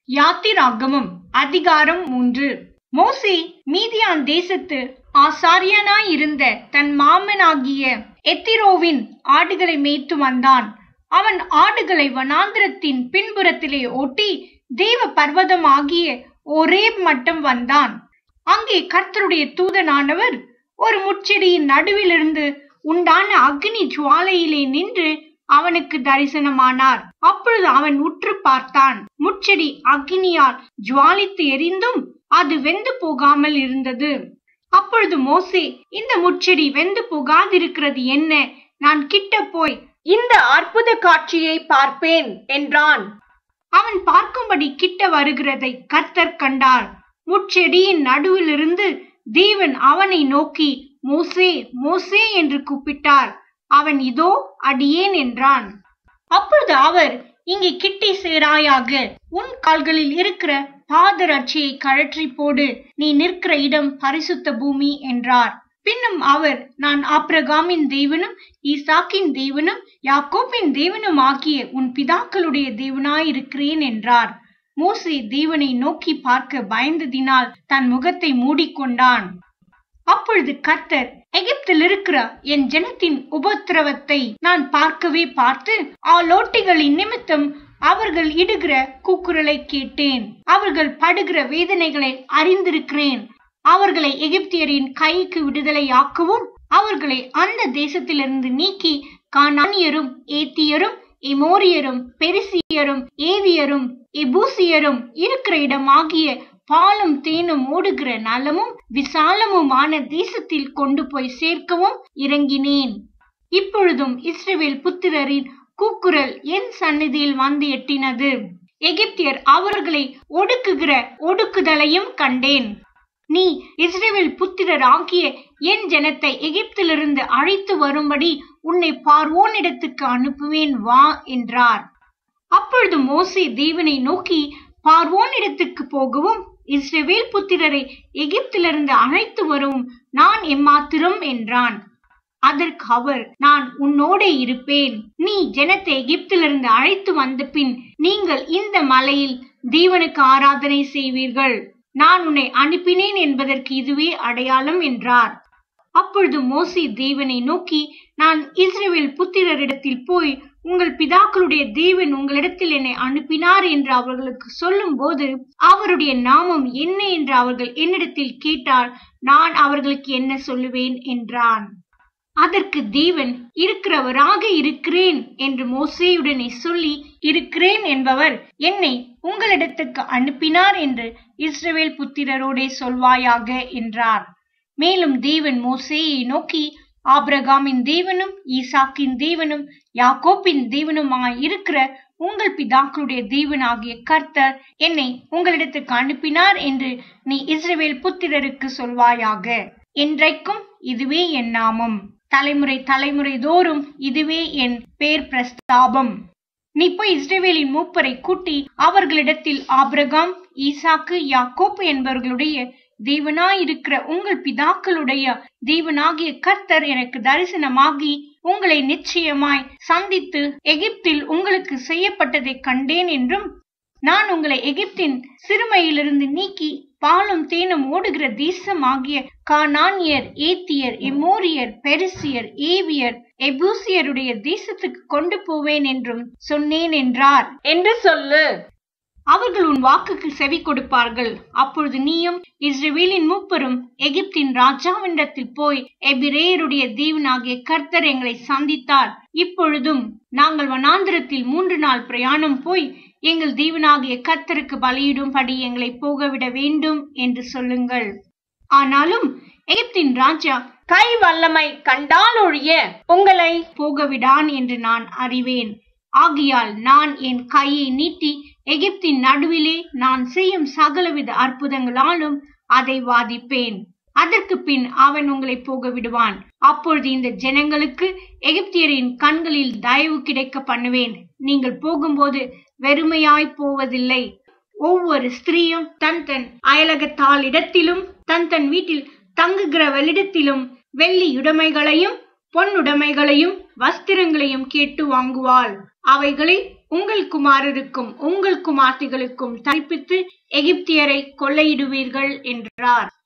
யாத்திராகமம் அதிகாரம் மூன்று மோசே மீதியான் தேசத்து ஆசாரியனாயிருந்த தன் மாமனாகிய எத்திரோவின் ஆடுகளை மேய்த்து வந்தான் அவன் ஆடுகளை வனாந்திரத்தின் பின்புறத்திலே ஓட்டி தேவ பர்வதமாகிய ஒரே மட்டம் வந்தான் அங்கே கர்த்தருடைய தூதனானவர் ஒரு முட்செடியின் நடுவிலிருந்து உண்டான அக்னி ஜுவாலையிலே நின்று அவனுக்கு தரிசனமானார் அப்பொழுது அவன் உற்று பார்த்தான் முட்செடி அக்னியால் ஜுவாலித்து எரிந்தும் அது வெந்து போகாமல் இருந்தது அப்பொழுது மோசே இந்த முட்செடி வெந்து போகாதிருக்கிறது என்ன நான் கிட்ட போய் இந்த அற்புத காட்சியை பார்ப்பேன் என்றான் அவன் பார்க்கும்படி கிட்ட வருகிறதை கர்த்தர் கண்டார் முட்செடியின் நடுவிலிருந்து தேவன் அவனை நோக்கி மோசே மோசே என்று கூப்பிட்டார் அவன் இதோ அடியேன் என்றான் அப்பொழுது அவர் இங்கே கிட்டி சேராயாக உன் கால்களில் இருக்கிற பாதரட்சியை கழற்றி போடு நீ நிற்கிற இடம் பரிசுத்த பூமி என்றார் பின்னும் அவர் நான் ஆப்ரகாமின் தேவனும் ஈசாக்கின் தேவனும் யாக்கோப்பின் தேவனும் ஆகிய உன் பிதாக்களுடைய தேவனாயிருக்கிறேன் என்றார் மோசே தேவனை நோக்கி பார்க்க பயந்ததினால் தன் முகத்தை மூடிக்கொண்டான் அப்பொழுது கர்த்தர் எகிப்தில் இருக்கிற என் ஜனத்தின் உபத்திரவத்தை நான் பார்க்கவே பார்த்து ஆலோட்டிகளின் நிமித்தம் அவர்கள் இடுகிற கூக்குரலை கேட்டேன் அவர்கள் படுகிற வேதனைகளை அறிந்திருக்கிறேன் அவர்களை எகிப்தியரின் கைக்கு விடுதலையாக்கவும் அவர்களை அந்த தேசத்திலிருந்து நீக்கி கானானியரும் ஏத்தியரும் எமோரியரும் பெரிசியரும் ஏவியரும் எபூசியரும் இருக்கிற இடமாகிய பாலும் தேனும் ஓடுகிற நலமும் விசாலமுமான தேசத்தில் கொண்டு போய் சேர்க்கவும் இறங்கினேன் இப்பொழுதும் இஸ்ரவேல் புத்திரரின் கூக்குரல் என் சந்நிதியில் வந்து எட்டினது எகிப்தியர் அவர்களை ஒடுக்குகிற ஒடுக்குதலையும் கண்டேன் நீ இஸ்ரேவேல் புத்திரர் ஆகிய என் ஜனத்தை எகிப்திலிருந்து அழைத்து வரும்படி உன்னை பார்வோனிடத்துக்கு அனுப்புவேன் வா என்றார் அப்பொழுது மோசே தேவனை நோக்கி பார்வோனிடத்துக்கு போகவும் இஸ்ரவேல் புத்திரரை எகிப்திலிருந்து அழைத்து வரவும் நான் எம்மாத்திரம் என்றான் அதற்கு அவர் நான் உன்னோடே இருப்பேன் நீ ஜனத்தை எகிப்திலிருந்து அழைத்து வந்த பின் நீங்கள் இந்த மலையில் தேவனுக்கு ஆராதனை செய்வீர்கள் நான் உன்னை அனுப்பினேன் என்பதற்கு இதுவே அடையாளம் என்றார் அப்பொழுது மோசி தேவனை நோக்கி நான் இஸ்ரேவேல் புத்திரரிடத்தில் போய் உங்கள் பிதாக்களுடைய தேவன் உங்களிடத்தில் என்னை அனுப்பினார் என்று அவர்களுக்கு சொல்லும் போது அவருடைய நாமம் என்ன என்று அவர்கள் என்னிடத்தில் கேட்டால் நான் அவர்களுக்கு என்ன சொல்லுவேன் என்றான் அதற்கு தேவன் இருக்கிறவராக இருக்கிறேன் என்று மோசேயுடனே சொல்லி இருக்கிறேன் என்பவர் என்னை உங்களிடத்துக்கு அனுப்பினார் என்று இஸ்ரவேல் புத்திரரோடே சொல்வாயாக என்றார் மேலும் தேவன் மோசேயை நோக்கி ஆபிரகாமின் தேவனும் ஈசாக்கின் தேவனும் யாக்கோப்பின் தேவனுமாய் இருக்கிற உங்கள் பிதாக்களுடைய தேவனாகிய கர்த்தர் என்னை உங்களிடத்துக்கு அனுப்பினார் என்று நீ இஸ்ரவேல் புத்திரருக்கு சொல்வாயாக என்றைக்கும் இதுவே என் நாமம் தலைமுறை தலைமுறை தோறும் இதுவே என் பேர் பிரஸ்தாபம் நீ போய் இஸ்ரேவேலின் மூப்பரை கூட்டி அவர்களிடத்தில் ஆபிரகாம் ஈசாக்கு யாக்கோப்பு என்பவர்களுடைய தேவனாயிருக்கிற உங்கள் பிதாக்களுடைய தேவனாகிய கர்த்தர் எனக்கு தரிசனமாகி உங்களை நிச்சயமாய் சந்தித்து எகிப்தில் உங்களுக்கு செய்யப்பட்டதை கண்டேன் என்றும் நான் உங்களை எகிப்தின் சிறுமையிலிருந்து நீக்கி பாலும் தேனும் ஓடுகிற தேசமாகிய கானானியர் ஏத்தியர் எமோரியர் பெரிசியர் ஏவியர் எபூசியருடைய தேசத்துக்கு கொண்டு போவேன் என்றும் சொன்னேன் என்றார் என்று சொல்லு அவர்கள் உன் வாக்குக்கு செவி கொடுப்பார்கள் அப்பொழுது நீயும் இஸ்ரேவேலின் மூப்பரும் எகிப்தின் ராஜாவினிடத்தில் போய் எபிரேயருடைய தேவனாகிய கர்த்தர் எங்களை சந்தித்தார் இப்பொழுதும் நாங்கள் வனாந்திரத்தில் மூன்று நாள் பிரயாணம் போய் எங்கள் தேவனாகிய கர்த்தருக்கு பலியிடும்படி எங்களை போகவிட வேண்டும் என்று சொல்லுங்கள் ஆனாலும் எகிப்தின் ராஜா கை வல்லமை கண்டால் ஒழிய உங்களை போகவிடான் என்று நான் அறிவேன் ஆகியால் நான் என் கையை நீட்டி எகிப்தின் நடுவிலே நான் செய்யும் சகலவித அற்புதங்களாலும் அதை வாதிப்பேன் அதற்கு பின் அவன் உங்களை போக விடுவான் அப்பொழுது இந்த ஜனங்களுக்கு எகிப்தியரின் கண்களில் தயவு கிடைக்க பண்ணுவேன் நீங்கள் போகும்போது வெறுமையாய் போவதில்லை ஒவ்வொரு ஸ்திரீயும் தன் தன் அயலகத்தால் இடத்திலும் தன் தன் வீட்டில் தங்குகிறவளிடத்திலும் வெள்ளி உடைமைகளையும் பொன்னுடைமைகளையும் வஸ்திரங்களையும் கேட்டு வாங்குவாள் அவைகளை உங்கள் குமாரருக்கும் உங்கள் குமார்த்திகளுக்கும் தரிப்பித்து எகிப்தியரை கொள்ளையிடுவீர்கள் என்றார்